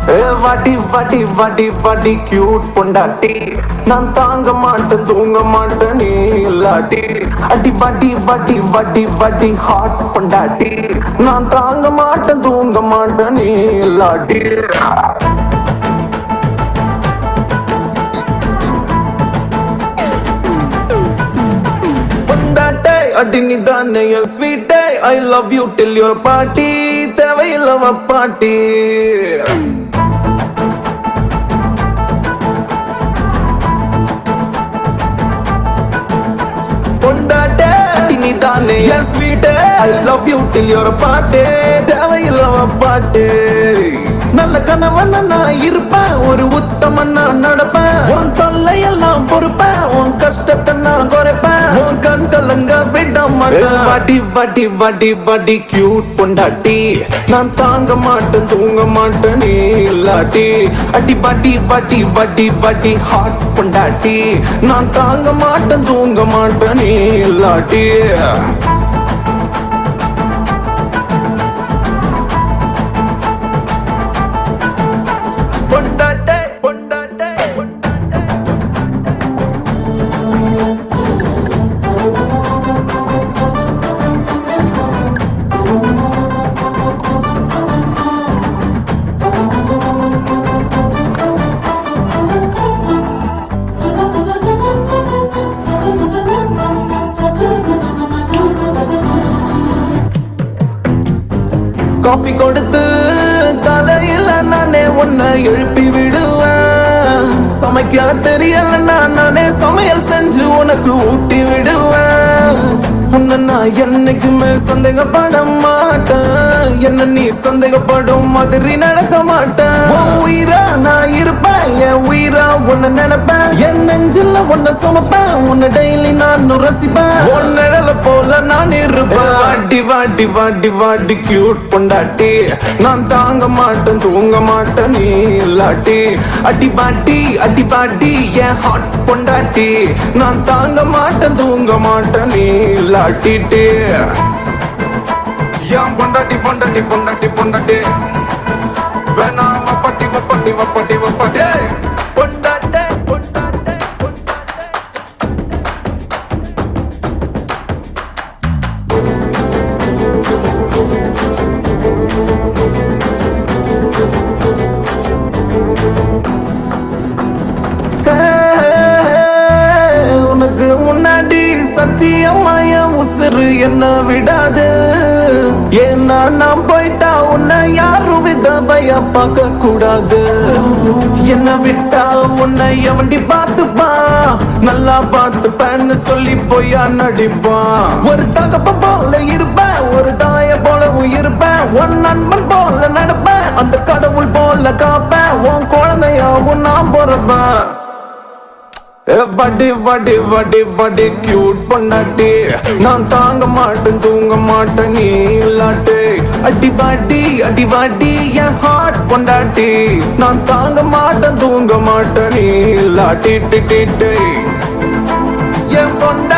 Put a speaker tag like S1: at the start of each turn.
S1: ஏ வாடி வாடி வாடி வாடி கியூட் பொண்டாட்டி நான் தாங்க மாட்டேன் தூங்க மாட்டேன் நீ இல்லாட்டி அடி வாடி வாடி வாடி வாடி ஹாட் பொண்டாட்டி நான் தாங்க மாட்டேன் தூங்க மாட்டேன் நீ இல்லாட்டி பொண்டாட்டே அடி நீ தானே என் ஸ்வீட்டே I love you till your பாட்டி தேவையில்லவ பாட்டி பொண்டாட்டே அடி நீ தானே என் ஸ்வீட்டே I love you till your பாட்டி தேவையில்லவ பாட்டி நல்ல கணவன் நான் இருப்பேன் ஒரு உத்தமன் நான் நடப்பேன் உன் தொல்லையெல்லாம் பொறுப்பேன் உன் கஷ்டத்தை நான் குறைப்பேன் உன் கண் கலங்க விட மாட்டேன் வாடி வாடி வாடி வாடி கியூட் பொண்டாட்டி நான் தாங்க மாட்டேன் தூங்க மாட்டேன் நீ இல்லாட்டி அடி வாடி வாடி வாடி வாடி ஹாட் பொண்டாட்டி நான் தாங்க மாட்டேன் தூங்க மாட்டேன் நீ இல்லாட்டி பொண்டாட்டே பொண்டாட்டே பொண்டாட்டே காஃபி கொடுத்து தலையில நானே உன்னை எழுப்பி விடுவேன் சமைக்க தெரியலன்னா நானே சமையல் செஞ்சு உனக்கு ஊட்டி விடுவேன் உன்னை நான் என்னைக்குமே சந்தேகப்பட மாட்டேன் என்ன நீ சந்தேகப்படும் மாதிரி நடக்க மாட்டேன் உன் உயிரா நான் இருப்பேன் என் உயிரா உன்னை நினைப்பேன் என் நெஞ்சில உன்னை சுமப்பேன் உன்னை டெய்லி நான் ரசிப்பேன் உன் நிழல போல நான் இருப்பேன் வாடி வாடி வாடி வாடி கியூட் பொண்டாட்டி நான் தாங்க மாட்டேன் தூங்க மாட்டேன் நீ இல்லாட்டி அடி பாட்டி அடி பாட்டி என் ஹாட் பொண்டாட்டி நான் தாங்க மாட்டேன் தூங்க மாட்டேன் நீ இல்லாட்டிட்டு என் பொண்டாட்டி பொண்டாட்டி பொண்டாட்டி பொண்டாட்டி வேணாம் வப்பட்டி வப்பட்டி வப்பட்டி வப்பட்டி பொண்டாட்டே பொண்டாட்டே பொண்டாட்டே உனக்கு முன்னாடி சத்தியமா என் உசுறு என்ன விடாது ஏன்னா நான் போயிட்டா உன்னை யாரும் விதவைய பார்க்க கூடாது என்ன விட்டா உன்னை எவண்டி பார்த்துப்பா நல்லா பார்த்துப்பேன்னு சொல்லி பொய்யா நடிப்பான் ஒரு தகப்ப போல இருப்பேன் ஒரு தாய போல இருப்பேன் உன் நண்பன் போல நடப்பேன் அந்த கடவுள் போல காப்பேன் உன் குழந்தையாவும் நான் பிறப்பேன் ஏ, வடி வடி வடி வடி கியூட் பொண்டாட்டி நான் தாங்க மாட்டேன் தூங்க மாட்டேன் நீ இல்லாட்டி அடி வாடி அடி வாடி என் ஹார்ட் பொண்டாட்டி நான் தாங்க மாட்டேன் தூங்க மாட்டேன் நீ இல்லாட்டி டி, டி, டி. என் பொண்டாட்டி